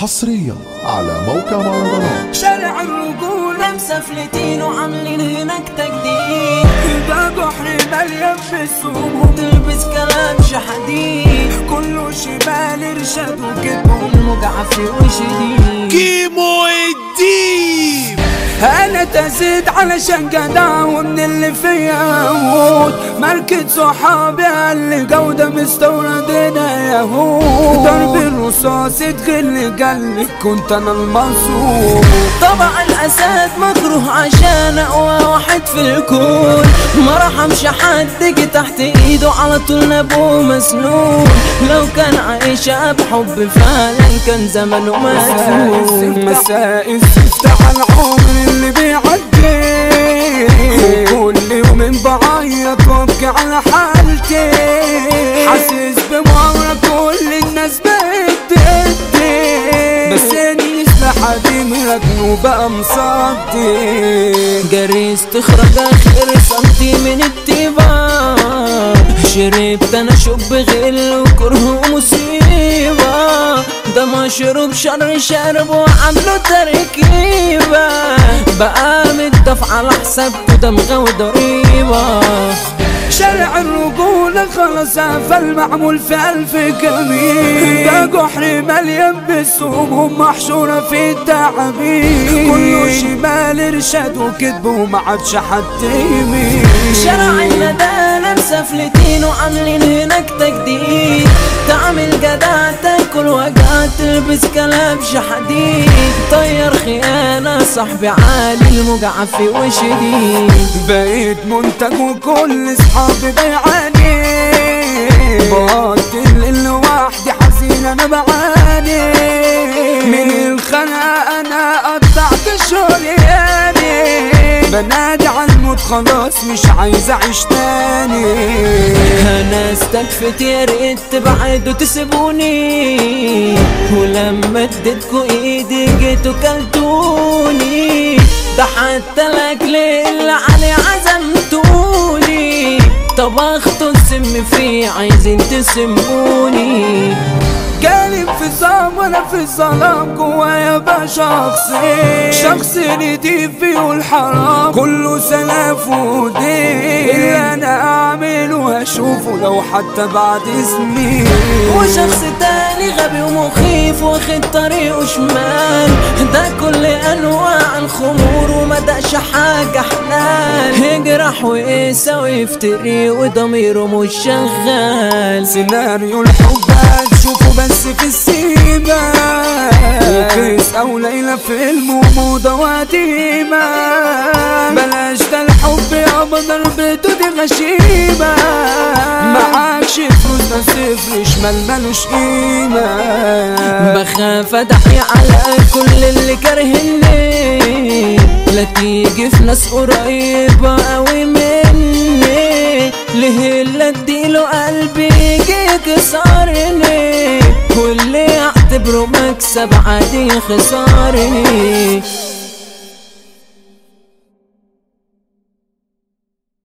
حصريا على موقع مهرجانات شارع الرجولة مسافلتين وعاملين هناك تجديد ده بحر مليان بالسموم تلبس كلبش حديد كله شمال ارشاد وكده الموج عفي وشديد كيمو الديب انا تزيد علشان جدع ومن اللي فيا اموت ماركة صحابي اللي جودة مستوردنا يهود ضرب الرصاص يدخل قلبي كنت انا المنصور طبعا الاسد مكروه عشان اقوى واحد في الكون ما رحمش حد جه تحت ايده على طول نبوه مسنون لو كان عايش بحب فعلا كان زمانه مدفون مساء الزفت على العمر اللي بيعدي وكل يوم بعيط وابكي على حالتي حاسس بمؤامرة كل الناس بتدي بس اني يسمح دماغي وبقى مصدي جري استخرج اخر سنتي من التباب شربت انا شب غل وكره ومصيبة ده مشروب شر شرب وعملوا تركيبة بقى متدف على حسابته دمغة وضريبة شارع الرجولة خلاص قفل معمول في ألف جميل ده جحر مليان بالسموم محشورة في التعابين كله شمال إرشاد وكذب وما عادش حد يمين شارع الندالة مسافلتين وعاملين هناك تجديد تعمل جدع تاكل وجع تلبس كلبش حديد طير خيانة صاحبي عالي الموجع في وشديد بقيت منتج وكل اصحابي بيعاني بقضي الليل لوحدي حزين انا بعاني من الخناقة انا قطعت شرياني بنادي على الموت خلاص مش عايز اعيش تاني انا استكفت يا ريت تبعدوا تسيبوني ولما اديتكوا ايدي جيتوا كلتوني ده حتى الاكل اللي عليه عزمتوني طبختوا السم فيه عايزين تسموني جالب في الظلام وانا في الظلام جوايا بقى شخصي شخص نضيف فيه الحرام كله سلاف ودين اللي انا اعمله هشوفه لو حتى بعد سنين وشخص تاني غبي ومخيف واخد طريقه شمال ده كل انواع الخمور ومدقش حاجة حلال يجرح ويقسى ويفتري وضميره مش شغال سيناريو الحب هتشوفه بس في السيما وكيس او ليلة فيلم وموضة وقديمة بلاش ده الحب يابا ضربته دي غشيمة معاكش فلوس ده صفر شمال ملوش قيمة بخاف ادحي على كل اللي كارهني لا تيجي في ناس قريبة قوي مني ليه اللي اديله قلبي يجي يكسرني واللي اعتبره مكسب عادي خسرني